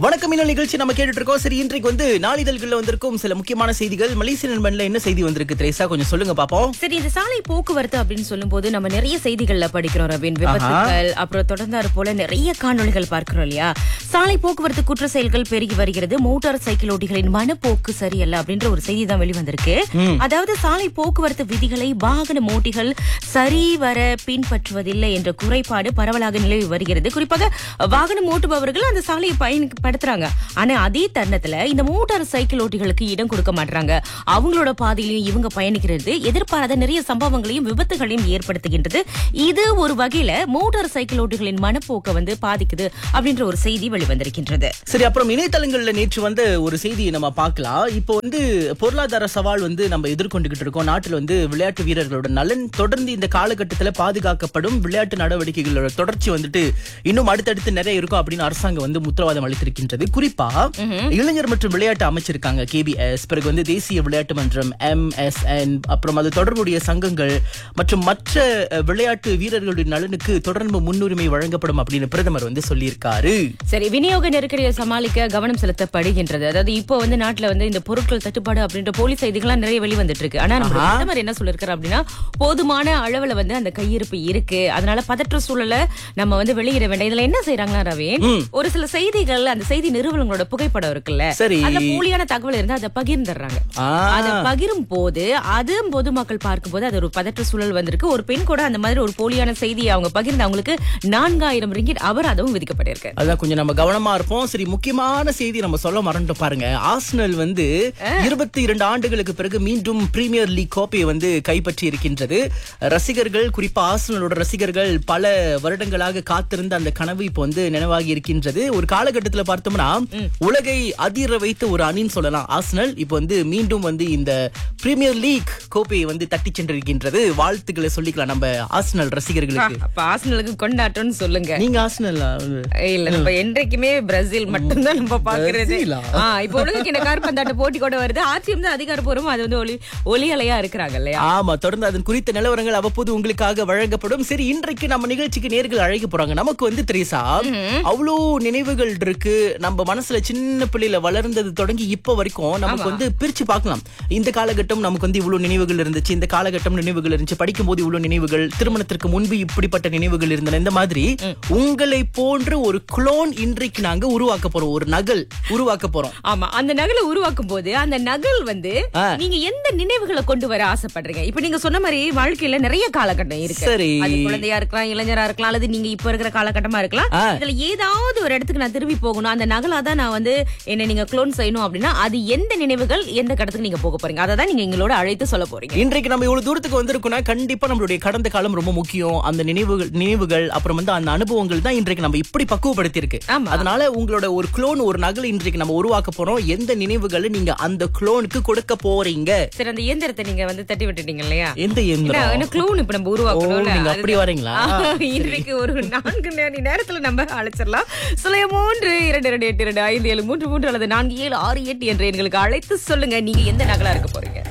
வணக்கம் இன்னும் நிகழ்ச்சி நம்ம கேட்டுட்டு இருக்கோம் சரி இன்றைக்கு வந்து நாளிதழ்கள்ல வந்திருக்கும் சில முக்கியமான செய்திகள் மலேசிய நண்பன்ல என்ன செய்தி வந்திருக்கு திரேசா கொஞ்சம் சொல்லுங்க பாப்போம் சரி இந்த சாலை போக்குவரத்து அப்படின்னு சொல்லும்போது நம்ம நிறைய செய்திகள்ல படிக்கிறோம் ரவீன் விபத்துகள் அப்புறம் தொடர்ந்தாறு போல நிறைய காணொளிகள் பார்க்கிறோம் இல்லையா சாலை போக்குவரத்து குற்ற செயல்கள் பெருகி வருகிறது மோட்டார் சைக்கிள் ஓட்டிகளின் மனப்போக்கு சரியல்ல அப்படின்ற ஒரு செய்தி தான் வெளிவந்திருக்கு அதாவது சாலை போக்குவரத்து விதிகளை வாகன ஓட்டிகள் சரிவர பின்பற்றுவதில்லை என்ற குறைபாடு பரவலாக நிலவி வருகிறது குறிப்பாக வாகனம் ஓட்டுபவர்கள் அந்த சாலையை பயன்படுத்துறாங்க ஆனா அதே தருணத்துல இந்த மோட்டார் சைக்கிள் ஓட்டிகளுக்கு இடம் கொடுக்க மாட்டாங்க அவங்களோட பாதையிலையும் இவங்க பயணிக்கிறது எதிர்பாராத நிறைய சம்பவங்களையும் விபத்துகளையும் ஏற்படுத்துகின்றது இது ஒரு வகையில மோட்டார் சைக்கிள் ஓட்டிகளின் மனப்போக்கை வந்து பாதிக்குது அப்படின்ற ஒரு செய்தி வெளிவந்திருக்கின்றது சரி அப்புறம் இணையதளங்கள்ல நேற்று வந்த ஒரு செய்தியை நம்ம பார்க்கலாம் இப்போ வந்து பொருளாதார சவால் வந்து நம்ம எதிர்கொண்டுகிட்டு இருக்கோம் நாட்டில் வந்து விளையாட்டு வீரர்களோட நலன் தொடர்ந்து இந்த காலகட்டத்தில் பாதுகாக்கப்படும் விளையாட்டு நடவடிக்கைகளோட தொடர்ச்சி வந்துட்டு இன்னும் அடுத்தடுத்து நிறைய இருக்கும் அப்படின்னு அரசாங்கம் வந்து உத்தரவாதம் அளித்திருக்கின்றது குறிப்பா இளைஞர் மற்றும் விளையாட்டு அமைச்சிருக்காங்க கேபிஎஸ் பிறகு வந்து தேசிய விளையாட்டு மன்றம் எம்எஸ்என் அப்புறம் அது தொடர்புடைய சங்கங்கள் மற்றும் மற்ற அஹ், விளையாட்டு வீரர்களுடைய நலனுக்கு தொடர்ந்து முன்னுரிமை வழங்கப்படும் அப்படின்னு பிரதமர் வந்து சொல்லியிருக்காரு சரி விநியோக நெருக்கடியை சமாளிக்க கவனம் செலுத்தப்படுகின்றது அதாவது இப்போ வந்து நாட்டுல வந்து இந்த பொருட்கள் தட்டுப்பாடு அப்படின்ற போலி செய்திகள்லாம் நிறைய வெளிவந்துட்டு இருக்கு ஆனா நம்ம பிரதமர் என்ன சொல்லிருக்காரு அப்படின்னா போதுமான அளவுல வந்து அந்த கையிருப்பு இருக்கு அதனால பதற்ற சூழல நம்ம வந்து வெளியிட வேண்டாம் இதுல என்ன செய்யறாங்கன்னா ரவி ஒரு சில செய்திகள் அந்த செய்தி நிறுவனங்களோட புகைப்படம் இருக்குல்ல சரி. அந்த போலியான தகவல் இருந்தா அதை பகிர்ந்துடுறாங்க ஆ. அதை பகிரும் போது அது பொதுமக்கள் பார்க்கும்போது அது ஒரு பதற்ற சூழல் வந்திருக்கு ஒரு பெண் கூட அந்த மாதிரி ஒரு போலியான செய்தியை அவங்க பகிர்ந்து அவங்களுக்கு நான்காயிரம் ரிங்கிட் அபராதமும் விதிக்கப்பட்டிருக்கு அதான் கொஞ்சம் நம்ம கவனமா இருப்போம் சரி முக்கியமான செய்தி நம்ம சொல்ல மறந்துட்டோம் பாருங்க ஆர்சனல் வந்து இருபத்தி இரண்டு ஆண்டுகளுக்கு பிறகு மீண்டும் பிரீமியர் லீக் கோப்பையை வந்து கைப்பற்றி இருக்கின்றது ரசிகர்கள் குறிப்பா ஆர்சனலோட ரசிகர்கள் பல வருடங்களாக காத்திருந்த அந்த கனவு இப்போ வந்து நினைவாகி இருக்கின்றது ஒரு காலகட்டத்துல பார்த்தோம்னா உலகை அதிர வைத்த ஒரு அணின்னு சொல்லலாம் ஆர்சனல் இப்போ வந்து மீண்டும் வந்து இந்த பிரீமியர் லீக் கோப்பையை வந்து தட்டி சென்றிருக்கின்றது வாழ்த்துக்களை சொல்லிக்கலாம் நம்ம ஆர்சனல் ரசிகர்களுக்கு அப்ப ஆசனலுக்கு கொண்டாட்டம்னு சொல்லுங்க நீங்க ஆர்சனல் இல்ல நம்ம என்றைக்குமே பிரேசில் மட்டும்தான் நம்ம பாக்குறது பிரேசிலா? ஆ, இப்ப உலகக்கு இந்த கார்பந்தாட்ட போட்டி கூட வருது ஆட்சியம் தான் அதிகாரப்பூர்வம் அது வந்து ஒளி ஒலி அலையா இருக்கிறாங்க இல்லையா ஆமா தொடர்ந்து அதன் குறித்த நிலவரங்கள் அவ்வப்போது உங்களுக்காக வழங்கப்படும் சரி இன்றைக்கு நம்ம நிகழ்ச்சிக்கு நேர்கள் அழைக்க போறாங்க நமக்கு வந்து திரேசா அவ்வளோ நினைவுகள் இருக்கு நம்ம மனசுல சின்ன பிள்ளையில வளர்ந்தது தொடங்கி இப்ப வரைக்கும் நமக்கு வந்து பிரிச்சு பார்க்கலாம் இந்த காலகட்டம் நமக்கு வந்து இவ்வளவு நினைவுகள் இருந்துச்சு இந்த காலகட்டம் நினைவுகள் இருந்துச்சு படிக்கும் போது இவ்வளவு நினைவுகள் திருமணத்திற்கு முன்பு இப்படிப்பட்ட நினைவுகள் இருந்தன இந்த மாதிரி உங்களை போன்ற ஒரு குளோன் இன்றைக்கு நாங்க உருவாக்க போறோம் ஒரு நகல் உருவாக்க போறோம் ஆமா அந்த நகலை உருவாக்கும் போது அந்த நகல் வந்து ஆ. நீங்க எந்த நினைவுகளை கொண்டு வர ஆசைப்படுறீங்க இப்ப நீங்க சொன்ன மாதிரி வாழ்க்கையில நிறைய காலகட்டம் இருக்கு சரி. அது குழந்தையா இருக்கலாம் இளைஞரா இருக்கலாம் அல்லது நீங்க இப்ப இருக்கிற காலகட்டமா இருக்கலாம் ஆ. இதுல ஏதாவது ஒரு இடத்துக்கு நான் திரும்பி போகணும் அந்த நகலா தான் நான் வந்து என்ன நீங்க க்ளோன் செய்யணும் அப்படின்னா அது எந்த நினைவுகள் எந்த கடத்துக்கு நீங்க போக போறீங்க அதை தான் நீங்க எங்களோட அழைத்து சொல்ல போறீங்க இன்றைக்கு நம்ம இவ்வளவு தூரத்துக்கு வந்திருக்கோம்னா கண்டிப்பா நம்மளுடைய கடந்த காலம் ரொம்ப முக்கியம் அந்த நினைவுகள் நினைவுகள் அப்புறம் வந்து அந்த அனுபவங்கள் தான் இன்றைக்கு நம்ம இப்படி பக்குவப்படுத்தி இருக்கு ஆமா. அதனால உங்களோட ஒரு குளோன் ஒரு நகல் இன்றைக்கு நம்ம உருவாக்க போறோம் எந்த நினைவுகளை நீங்க அந்த குளோனுக்கு கொடுக்க போறீங்க சரி அந்த இயந்திரத்தை நீங்க வந்து தட்டி விட்டுட்டீங்க இல்லையா எந்த எந்திரம் க்ளூன் இப்ப நம்ம ஓ, உருவாக்கணும்ல நீங்க அப்படி அதுதான். வரீங்களா? ஆ, இன்றைக்கு ஒரு நான்கு மணி நேரத்துல நம்ம அழைச்சிடலாம் சுலைய மூன்று இரண்டு இரண்டு எட்டு இரண்டு ஐந்து ஏழு மூன்று மூன்று அல்லது நான்கு ஏழு ஆறு எட்டு என்ற எண்களுக்கு அழைத்து சொல்லுங்க நீங்க எந்த நகலா இருக்க போறீங்க